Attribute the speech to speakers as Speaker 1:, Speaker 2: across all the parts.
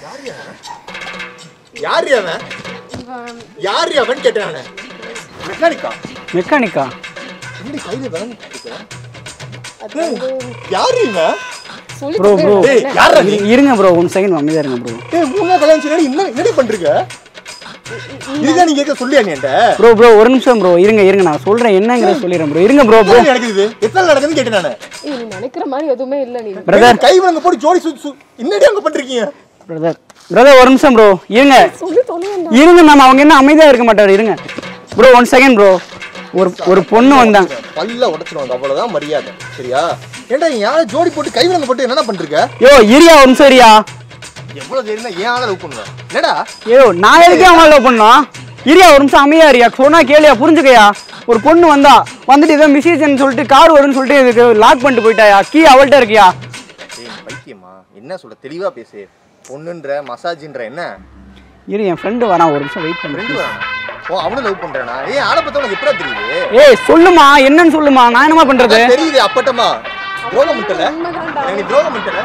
Speaker 1: யார் அவன் யார் அவன் கேட்டேன் நானு மெக்கானிக்கா
Speaker 2: மெக்கானிக்கா
Speaker 1: எப்படி கையில விளங்க யார் இவன்
Speaker 3: சொல்லி
Speaker 2: ப்ரோ ப்ரோ
Speaker 1: டேய் யாரா நீ
Speaker 2: இருங்க ப்ரோ ஒன் செகண்ட் அமைதியா இருங்க ப்ரோ
Speaker 1: டேய் மூணு நாள் கல்யாணம் செய்யணும் என்ன என்னடி பண்றீங்க இதுதான் நீ கேட்க சொல்லியா நீ என்கிட்ட
Speaker 2: ப்ரோ ப்ரோ ஒரு நிமிஷம் ப்ரோ இருங்க இருங்க நான் சொல்றேன் என்னங்கிறத சொல்லிடுறேன் ப்ரோ இருங்க ப்ரோ ப்ரோ
Speaker 1: எத்தனை நடக்குது இது? எத்தனை நடக்குதுன்னு கேட்டேன் நானு
Speaker 3: ஏய், நீ நினைக்கிற மாதிரி எதுவுமே இல்ல நீ
Speaker 2: பிரதர்
Speaker 1: கை விலங்க போட்டு ஜோடி சு சு- என்னடி அங்க பண்றீங்க
Speaker 2: பிரதர் பிரதர் ஒரு நிமிஷம் ப்ரோ இருங்க
Speaker 3: சொல்லி தொலையண்டா
Speaker 2: இருங்க மேம் அவங்க என்ன அமைதியா இருக்க மாட்டாரு இருங்க ப்ரோ ஒன் செகண்ட் ப்ரோ ஒரு ஒரு பொண்ணு வந்தாங்க
Speaker 1: பல்ல உடைச்சிருவாங்க அவ்வளவுதான் மரியாதை சரியா ஏன்டா யார ஜோடி போட்டு கை விலங்க போட்டு என்னடா பண்றீங்க
Speaker 2: யோ இரியா ஒரு நிமிஷம் இரியா
Speaker 1: எவ்வளவு தெரியுமா ஏன் ஆள லவ் பண்ணுவேன் என்னடா
Speaker 2: ஐயோ நான் எதுக்கு அவங்கள லவ் பண்ணோம் இரியா ஒரு நிமிஷம் அமைதியா இரியா சொன்னா கேளியா புரிஞ்சுக்கயா ஒரு பொண்ணு வந்தா வந்துட்டு ஏதோ மிஸ்ஸேஜ்னு சொல்லிட்டு கார் வரும்னு சொல்லிட்டு இதுக்கு லாக் பண்ணிட்டு போயிட்டாயா கீ அவள்கிட்ட இருக்கியா
Speaker 1: ஏய் பைத்தியமா என்ன சொல்ல தெளிவா பேசு பொண்ணுன்ற மசாஜ்ன்ற என்ன
Speaker 2: இரு என் ஃப்ரெண்டு வரான் ஒரு நிமிஷம் வெயிட்
Speaker 1: ரெண்டு
Speaker 2: பண்ணு
Speaker 1: வரானா ஓ அவனும் லவ் பண்றானா ஏய் ஆளை பத்தி உனக்கு எப்படா தெரியுது
Speaker 2: ஏய் சொல்லுமா என்னன்னு சொல்லுமா நான் என்னமா பண்றது
Speaker 1: அதான் தெரியுது அப்பட்டமா துரோகம் முட்டல
Speaker 3: உண்மைதான்டா.
Speaker 1: எனக்கு நீ துரோகம் முட்டல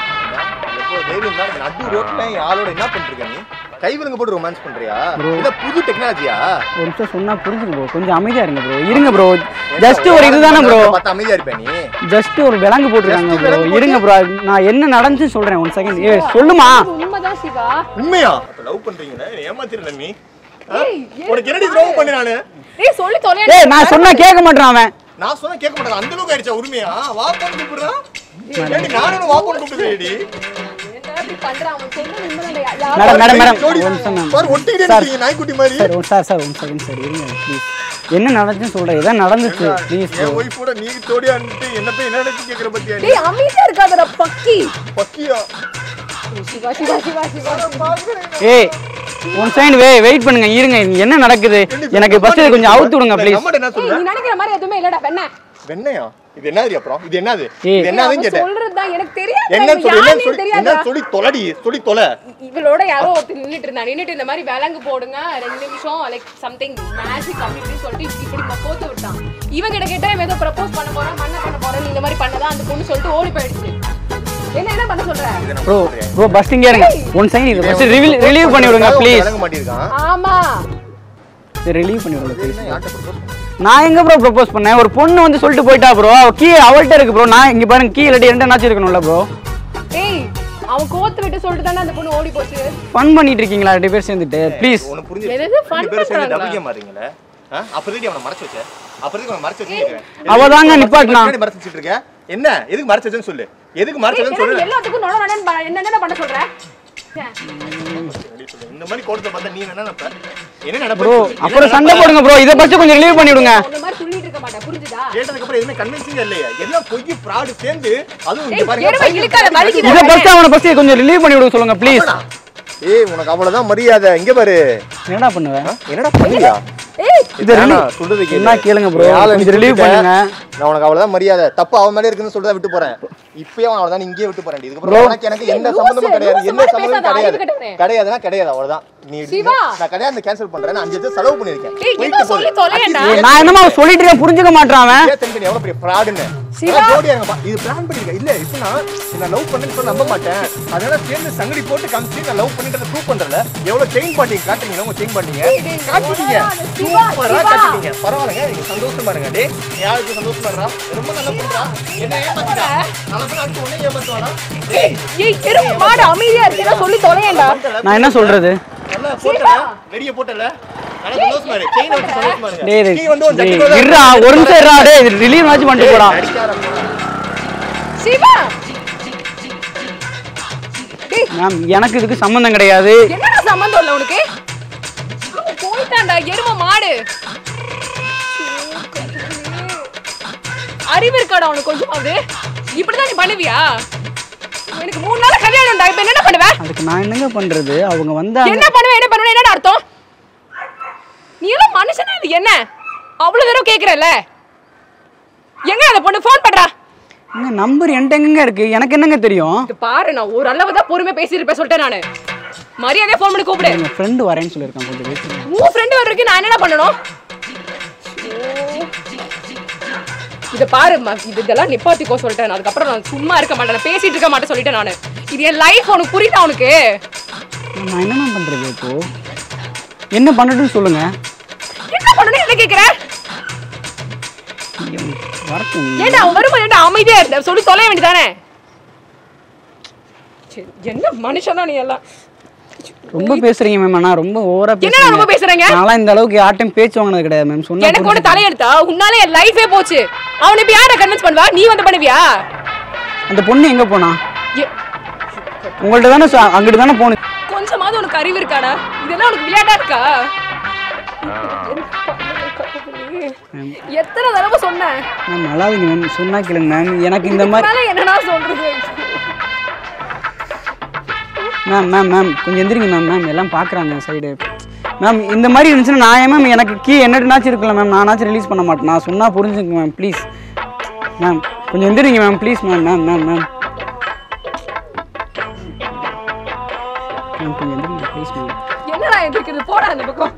Speaker 1: எப்போ தைரியம் தான் நடு ரோட்ல என் ஆளோட என்ன பண்றீங்க நீ கை விலங்கு போட்டு ரொமான்ஸ் பண்றியா இத புது டெக்னாலஜியா
Speaker 2: ஒரு நிமிஷம் சொன்னா புரிஞ்சுக்க ப்ரோ கொஞ்சம் அமைதியா இருங்க ப்ரோ இருங்க ப்ரோ ஜஸ்ட் ஒரு இதுதானே ப்ரோ
Speaker 1: பார்த்து அமைதியா இருப்ப நீ
Speaker 2: ஜஸ்ட் ஒரு விலங்கு போட்டுருக்காங்க
Speaker 1: Just
Speaker 2: ப்ரோ
Speaker 1: விலங்கு
Speaker 2: இருங்க ப்ரோ நான் என்ன நடந்துச்சு சொல்றேன் ஒன் செகண்ட் ஏ சொல்லுமா
Speaker 3: இது உண்மைதான் சிவா
Speaker 1: உண்மையா லவ் பண்றீங்களா ஏமாத்திரல நீ ஆ?
Speaker 3: ஏய், ஏன்
Speaker 1: உனக்கு என்னடி துரோகம் பண்ணி நானு
Speaker 3: ஏய் சொல்லி தொலையண்டா
Speaker 2: ஏய் நான் சொன்னா கேட்க மாட்டான் அவன்
Speaker 1: நான் சொன்னா கேட்க மாட்டேன் அந்த அளவுக்கு ஆயிடுச்சா உரிமையா வா பண்ணு கூப்பிடுறான் ஏடி நானும் வா பண்ணு கூப்பிடுறேடி
Speaker 3: ஏன்டா இப்படி பண்றான் அவன் சொன்னது உண்மைதான்டா யா-
Speaker 2: மேடம் மேடம் மேடம்
Speaker 1: ஜோடி
Speaker 2: ஒரு நிமிஷம் மேம்
Speaker 1: பாரு ஒட்டிக்கிட்டே
Speaker 2: சார்.
Speaker 1: இருக்கீங்க நாய்க்குட்டி மாதிரி
Speaker 2: சார் ஒரு sir sir one second sir இருங்க ப்ளீஸ் என்ன நடந்துச்சுன்னு சொல்றேன் இதான் நடந்துச்சு ப்ளீஸ்
Speaker 1: என் ஒய்ஃப் கூட நீ தோடியா இருந்துட்டு என்ன போய் என்ன நினைச்சு கேக்குற பத்தியா நீ
Speaker 3: டேய் அமைதியா இருக்காதடா பக்கி
Speaker 1: பக்கியா
Speaker 3: சிவா சிவா சிவா சிவா
Speaker 2: ஏய் ஒன் செகண்ட் வே வெயிட் பண்ணுங்க இருங்க இங்க என்ன நடக்குது எனக்கு ஃபர்ஸ்ட் கொஞ்சம் அவுத்து விடுங்க ப்ளீஸ்
Speaker 1: நம்மட்ட என்ன
Speaker 3: ஏய்
Speaker 1: சொல்ற
Speaker 3: நீ நினைக்கிற மாதிரி எதுவுமே இல்லடா பெண்ணே
Speaker 1: வெண்ணையா இது என்னது அப்புறம் இது என்னது
Speaker 2: ஏய்.
Speaker 1: இது என்னதுன்னு
Speaker 3: அவன்
Speaker 1: கேட்டேன்
Speaker 3: சொல்றதுதான் எனக்கு தெரியாது
Speaker 1: என்னன்னு சொல்லி என்னன்னு
Speaker 3: யாருன்னே
Speaker 1: சொல்லி
Speaker 3: தெரியாதா
Speaker 1: என்னன்னு சொல்லி தொலைடி சொல்லி தொலை
Speaker 3: இவளோட யாரோ ஒருத்தர் நின்னுட்டு இருந்தா நின்னுட்டு இந்த மாதிரி விலங்கு போடுங்க ரெண்டு நிமிஷம் லைக் சம்திங் மேஜிக் அப்படி இப்படின்னு சொல்லிட்டு இப்படி இப்படி போத்து விட்டான் இவன் கிட்ட கேட்டா இவன் ஏதோ ப்ரப்போஸ் பண்ண போறேன் பண்ண பண்ண போறேன் நீ இந்த மாதிரி பண்ணதா அந்த பொண்ணு சொல்லிட்டு ஓடி போயிடுச்சு என்ன என்ன பண்ண சொல்ற
Speaker 2: ப்ரோ ப்ரோ பஸ் இங்கே இருங்க ஒன் செகண்ட் இது ஃபர்ஸ்ட் ரிவீல் ரிலீவ் பண்ணி விடுங்க ப்ளீஸ்
Speaker 1: விளங்க மாட்டிருக்கான்
Speaker 3: ஆமா
Speaker 2: ரிலீவ் பண்ணி விடுங்க ப்ளீஸ்
Speaker 1: என்ன யார்கிட்ட propose பண்ண?
Speaker 2: நான் எங்க ப்ரோ ப்ரப்போஸ் பண்ணேன் ஒரு பொண்ணு வந்து சொல்லிட்டு போயிட்டா ப்ரோ அவ கீ அவள்கிட்ட இருக்கு ப்ரோ நான் இங்க பாருங்க கீ இல்லாட்டி ரெண்டு நாச்சும் இருக்கணும்ல ப்ரோ
Speaker 3: ஏய் அவன் கோத்து விட்டு சொல்லிட்டு தானே அந்த பொண்ணு ஓடி போச்சு
Speaker 2: ஃபன் பண்ணிட்டு இருக்கீங்களா ரெண்டு பேர் சேர்ந்துட்டு ப்ளீஸ்
Speaker 1: உனக்கு புரிஞ்சு
Speaker 3: என்னது fun
Speaker 1: ரெண்டு பேரும் சேர்ந்து
Speaker 3: பண்றாங்களா?
Speaker 1: double game ஆடுறீங்களே? ஆ? அப்போதைக்கு அவனை மறைச்சு வச்ச அப்போதைக்கு அவனை மறைச்சு வச்சு கேக்குறேன்.
Speaker 2: அவ தாங்க
Speaker 1: எதுக்கு
Speaker 2: நிப்பாட்டினா.
Speaker 1: பின்னாடி மறைச்சு வச்சுட்டு இருக்க? என்ன எதுக்கு மறைச்சு வச்சேன்னு சொல்லு எதுக்கு மறைச்சு
Speaker 3: ஏய்,
Speaker 1: வச்சேன்னு சொல்லு
Speaker 3: எனக்கு எல்லாத்துக்கும் நொட நொடன்னு ப- என்னென்ன பண்ண சொல்ற
Speaker 1: இந்த மாதிரி கோடத்தை பார்த்தா நீ என்ன நினைப்ப என்ன
Speaker 2: ப்ரோ
Speaker 1: நினைப்ப
Speaker 2: அப்புறம் சண்டை போடுங்க ப்ரோ இதை ஃபர்ஸ்ட் கொஞ்சம் ரிலீவ் பண்ணி விடுங்க
Speaker 3: இந்த மாதிரி துள்ளிட்டு இருக்க மாட்டேன் புரிஞ்சுதா
Speaker 1: கேட்டதுக்கு அப்புறம் எதுவுமே கன்வின்சிங் இல்லையா எல்லாம் பொய் ஃப்ராடு சேர்ந்து அதுவும் இங்க
Speaker 3: ஏய்,
Speaker 1: பாருங்க
Speaker 3: எருமை
Speaker 1: பையன்
Speaker 3: இழுக்காத, வலிக்குது.
Speaker 2: இதை ஃபர்ஸ்ட் அவனை ஃபர்ஸ்ட் கொஞ்சம் ரிலீவ் பண்ணி விடுங்க சொல்லுங்க ப்ளீஸ்
Speaker 1: ஆமாடா. ஏய் உனக்கு அவ்வளவுதான் மரியாதை இங்க பாரு
Speaker 2: என்னடா பண்ணுவேன்
Speaker 1: ஆ? என்னடா பண்ணுவியா
Speaker 3: ஏய்
Speaker 2: இது
Speaker 1: வேணாம்,
Speaker 2: relieve-
Speaker 1: சொல்றது கேளு.
Speaker 2: என்ன கேளுங்க bro.
Speaker 1: என் ஆளை நீ
Speaker 2: கொஞ்சம் relieve
Speaker 1: கூப்பிட்ட,
Speaker 2: பண்ணுங்க.
Speaker 1: நான் உனக்கு அவ்வளவுதான் மரியாதை தப்பு அவன் மேல இருக்குன்னு சொல்றத விட்டு போறேன் இப்பயே அவன் அவ்வளவுதான் இங்கேயே விட்டு போறேன் இதுக்கப்புறம்
Speaker 2: Bro.
Speaker 1: உனக்கு எனக்கு எந்த
Speaker 3: லூசு,
Speaker 1: சம்பந்தமும் கிடையாது
Speaker 3: லூசு
Speaker 1: எந்த
Speaker 3: மாதிரி
Speaker 1: சம்பந்தமும்
Speaker 3: பேசாத,
Speaker 1: கிடையாது
Speaker 3: அறிவு கெட்டவனே.
Speaker 1: கிடையாதுன்னா கிடையாது அவ்வளவுதான் நீ
Speaker 3: சிவா.
Speaker 1: நான் கல்யாணம் கேன்சல் பண்றேன் நான் அஞ்சு லட்சம் செலவு பண்ணிருக்கேன்
Speaker 3: ஏய்,
Speaker 1: போயிட்டு
Speaker 3: ஏதோ சொல்லி
Speaker 1: போகுது.
Speaker 3: தொலையேன்டா.
Speaker 1: அட்லீஸ்ட்
Speaker 2: ஏய், நான் என்னமா சொல்லிட்டு இருக்கேன் புரிஞ்சுக்க மாட்டான் அவன்
Speaker 1: ஏன் தெரிஞ்சு நீ எவ்வளவு பெரிய fraudன்னு?
Speaker 3: சிவா.
Speaker 1: அதான் ஜோடியா இருங்கப்பா. இது plan பண்ணிருக்க. இல்ல, இப்ப நான் என்ன love பண்ணேன்னு சொன்னா நம்ப மாட்டேன். அதனால சேர்ந்து சங்கடி போட்டு காமிச்சு நான் love பண்ணிட்டதை prove பண்றேன்ல. எவ்வளவு chain parting காட்டுறீங்க, உங்க chain parting. காட்டிட்டீங்க.
Speaker 3: சிவா,
Speaker 1: Super ஆ
Speaker 3: சிவா.
Speaker 1: காட்டிட்டீங்க. பரவாயில்லைங்க, நீங்க சந்தோஷமா இருங்க. டேய், நீ யாருக்கு சந்தோஷமா இருடா? ரொம்ப நல்லா பண்றா. என்ன ஏமாத்திட்டா? நாளை பின்ன அடுத்து உன்னை ஏமாத்துவானா? டேய்,
Speaker 3: ஏய் எருமை மாடு அமைதியா இருக்கேன்னா சொல்லி தொலையேன்டா
Speaker 2: நான் என்ன சொல்றது
Speaker 1: நல்லா போட்டல, வெடிய போட்டல. நல்லா சந்தோஷமா இரு. chain அ வச்சு சந்தோஷமா இருங்க.
Speaker 2: டேய்
Speaker 1: நீ வந்து உன்
Speaker 2: டேய்,
Speaker 1: ஜட்டிக்குள்ள
Speaker 2: இருடா ஒரு நிமிஷம் இருடா டேய் ரிலீவ் ஆச்சு பண்ணிட்டு போடா
Speaker 1: அடிக்காத.
Speaker 3: சிவா டேய்
Speaker 2: மேம் எனக்கு இதுக்கு சம்மந்தம் கிடையாது
Speaker 3: என்னடா சம்மந்தம் இல்ல உனக்கு அவன் போயிட்டான்டா எருமை மாடு அறிவு இருக்காடா உனக்கு கொஞ்சமாவது இப்படிதான் நீ பண்ணுவியா எனக்கு மூணு நாள் கல்யாணம்டா இப்ப என்ன பண்ணுவ
Speaker 2: அதுக்கு நான் என்னங்க பண்றது அவங்க வந்தாங்க
Speaker 3: என்ன பண்ணுவ என்ன பண்ணுவ என்னடா அர்த்தம் நீ எல்லாம் மனுஷனா இது என்ன அவ்வளவு தடவை கேக்குறல எங்க அந்த பொண்ணு ஃபோன் பண்றா
Speaker 2: எங்க நம்பர் என்கிட்ட எங்கங்க இருக்கு எனக்கு என்னங்க தெரியும்
Speaker 3: இது பாரு நான் ஒரு அளவு தான் பொறுமையா பேசியிருப்பேன் சொல்லிட்டேன் நானு மரியாதையா ஃபோன் பண்ணி கூப்பிடு
Speaker 2: எங்க ஃப்ரெண்டு வரேன்னு சொல்லியிருக்கான் கொஞ்சம் wait பண்ணுங்க.
Speaker 3: உன் ஃப்ரெண்டு வர்றதுக்கு நான் என்ன பண்ணணும் இத பாரு ம, இது இதெல்லாம் நிப்பாத்திக்கோ சொல்லிட்டேன் நான். அதுக்கப்புறம் நான் சும்மா இருக்க மாட்டேன் நான் பேசிட்டு இருக்க மாட்டேன் சொல்லிட்டேன் நானு இது என் லைஃப் உனக்கு புரியுதா உனக்கு
Speaker 2: நான் என்ன மேம் பண்றது இப்போ என்ன பண்ணட்டும்னு சொல்லுங்க
Speaker 3: என்ன பண்ணணும் என்ன கேக்குற
Speaker 2: ஐயோ, வரட்டும்
Speaker 3: ஏன்டா அவன் வரும்போது ஏன்டா அமைதியா இருந்த சொல்லி தொலைய வேண்டியதானே சரி, என்ன மனுஷன் தான் நீ எல்லாம்
Speaker 2: ரொம்ப பேசுறீங்க மேம் ஆனா ரொம்ப ஓவரா
Speaker 3: என்னடா ரொம்ப பேசுறீங்க?
Speaker 2: நான்லாம் இந்த அளவுக்கு யார்ட்டையும் பேச்சு வாங்கினது கிடையாது மேம் சொன்னா
Speaker 3: எனக்கு ஒண்ணு தலையெடுத்தா உன்னால என் லைஃபே போச்சு அவனை இப்ப யாரை கன்வின்ஸ் பண்ணுவா நீ வந்து பண்ணுவியா
Speaker 2: அந்த பொண்ணு எங்க போனா
Speaker 3: எ-
Speaker 2: உங்கள்ட்ட தானே சொ- அங்கிட்டு தானே போனு
Speaker 3: கொஞ்சமாவது உனக்கு அறிவு இருக்காடா இதெல்லாம் உனக்கு விளையாட்டா இருக்கா எத்தனை தடவை சொன்னேன்
Speaker 2: மேம் நல்லாதீங்க மேம் சொன்னா கேளுங்க மேம் எனக்கு இந்த மாதிரி
Speaker 3: இதனால என்னடா சொல்றது
Speaker 2: மேம் மேம் மேம் கொஞ்சம் எந்திரிங்க மேம் மேம் எல்லாம் பார்க்குறாங்க சைடு மேம் இந்த மாதிரி இருந்துச்சுன்னா நான் ஏன் மேம் எனக்கு கீ என்னட்டுனாச்சும் இருக்குல்ல மேம் நானாச்சும் ரிலீஸ் பண்ண மாட்டேன் நான் சொன்னால் புரிஞ்சுங்க மேம் ப்ளீஸ் மேம் கொஞ்சம் எந்திரிங்க ma'am please ma'am ma'am ma'am ma'am ma'am கொஞ்சம் எந்திரிங்க ப்ளீஸ் மேம்
Speaker 3: என்னடா எதிர்க்கிறது போடா அந்த பக்கம்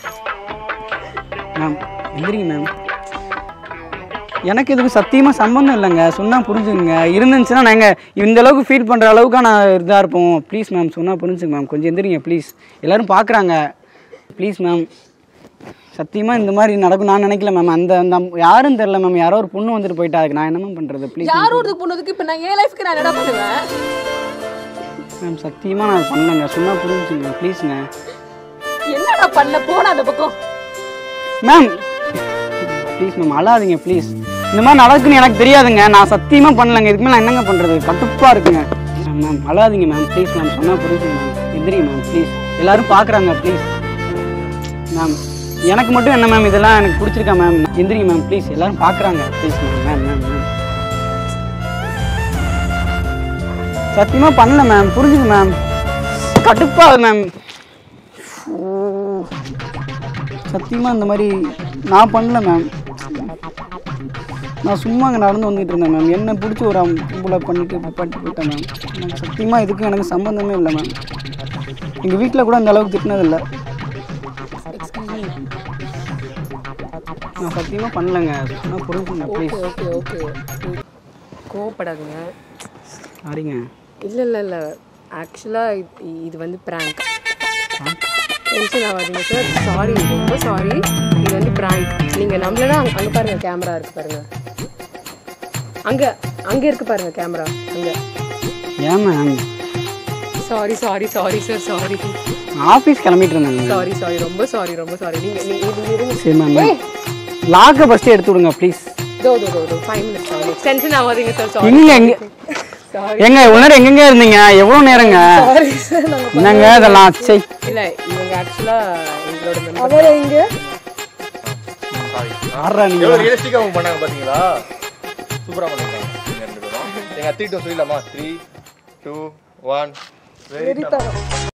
Speaker 2: மேம் எந்திரிங்க மேம் எனக்கு இதுக்கு சத்தியமாக சம்மந்தம் இல்லைங்க சொன்னால் புரிஞ்சுங்க இருந்துச்சுன்னா நாங்கள் இந்த அளவுக்கு ஃபீல் பண்ணுற அளவுக்கு நான் இதாக இருப்போம் ப்ளீஸ் மேம் சொன்னால் புரிஞ்சுங்க மேம் கொஞ்சம் எந்திரிங்க ப்ளீஸ் எல்லாரும் பார்க்குறாங்க ப்ளீஸ் மேம் சத்தியமாக இந்த மாதிரி நடக்கும் நான் நினைக்கல மேம் அந்த அந்த அம்- யாரும் தெரில மேம் யாரோ ஒரு பொண்ணு வந்துட்டு போயிட்டா அதுக்கு நான் என்ன மேம் பண்ணுறது ப்ளீஸ்
Speaker 3: யாரோ ஒரு பொண்ணுக்கு இப்ப நான் என் லைஃப்க்கு நான் என்னடா பண்ணுவேன்
Speaker 2: மேம் சத்தியமாக நான் பண்ணலைங்க சொன்னால் புரிஞ்சுங்க ப்ளீஸ்ங்க
Speaker 3: என்னடா பண்ண போடா அந்த பக்கம்
Speaker 2: மேம் ப்ளீஸ் மேம் அழாதீங்க ப்ளீஸ் இந்த மாதிரி நடக்குன்னு எனக்கு தெரியாதுங்க நான் சத்தியமாக பண்ணலங்க இதுக்கு மேலே நான் என்னங்க பண்ணுறது கட்டுப்பாக இருக்குங்க மேம் மேம் அழாதீங்க மேம் ப்ளீஸ் மேம் சொன்னால் புரியுதுங்க மேம் எந்திரிங்க மேம் ப்ளீஸ் எல்லாரும் பார்க்குறாங்க ப்ளீஸ் மேம் எனக்கு மட்டும் என்ன மேம் இதெல்லாம் எனக்கு பிடிச்சிருக்கா மேம் எந்திரிங்க மேம் ப்ளீஸ் எல்லாரும் பார்க்குறாங்க please ma'am ma'am ma'am ma'am சத்தியமாக பண்ணல மேம் புரிஞ்சுங்க மேம் கட்டுப்பாகுது மேம் சத்தியமாக இந்த மாதிரி நான் பண்ணல மேம் நான் சும்மா அங்கே நடந்து வந்துட்டு இருந்தேன் மேம் என்ன பிடிச்சி ஒரு கும்பலை பண்ணிட்டு பட்டு போயிட்டேன் மேம் எனக்கு சத்தியமாக இதுக்கு எனக்கு சம்மந்தமே இல்லை மேம் எங்கள் வீட்டில் கூட அந்த அளவுக்கு திட்டினதில்லை நான் சத்தியமாக பண்ணலைங்க சொன்னால் புரிஞ்சுங்க ப்ளீஸ்
Speaker 3: ஓகே ஓகே கோவப்படாதுங்க
Speaker 2: சாரிங்க
Speaker 3: இல்ல இல்ல இல்ல ஆக்சுவலா இது வந்து பிராங்க் டென்ஷன் ஆகாதீங்க சார் சாரி ரொம்ப சாரி இது வந்து பிராங்க் நீங்க நம்மளனா அங்க பாருங்க கேமரா இருக்கு பாருங்க அங்க அங்க இருக்கு பாருங்க கேமரா அங்க
Speaker 2: ஏன் ma'am
Speaker 3: sorry sorry sorry sir sorry
Speaker 2: office கிளம்பிட்டு இருந்தேங்க
Speaker 3: சாரி சாரி ரொம்ப சாரி ரொம்ப சாரி நீங்க நீங்க இது இருங்க
Speaker 2: சரி மேம் லாக்கை ஃபஸ்ட்டு எடுத்து விடுங்க ப்ளீஸ்
Speaker 3: தோ தோ தோ தோ five minutes five minutes tension ஆகாதீங்க சார் சாரி
Speaker 2: எங்க எங்க
Speaker 3: சாரி
Speaker 2: எங்க இவ்வளோ நேரம் எங்கெங்க இருந்தீங்க எவ்வளோ நேரங்க
Speaker 3: சாரி சார் நாங்க
Speaker 2: என்னங்க இதெல்லாம் சை
Speaker 3: இல்ல இவங்க ஆக்சுவலா எங்களோட மெம்பர் அவர் எங்க
Speaker 2: ஆடுறா நீங்க
Speaker 1: எவ்வளவு ரியலிஸ்டிக்கா அவங்க பண்ணாங்க பாத்தீங்களா சூப்பரா பண்ணிருக்காங்க நீங்க ரெண்டு பேரும் எங்க அத்திட்டம் சொல்லலாமா த்ரீ டூ ஒன் வெரி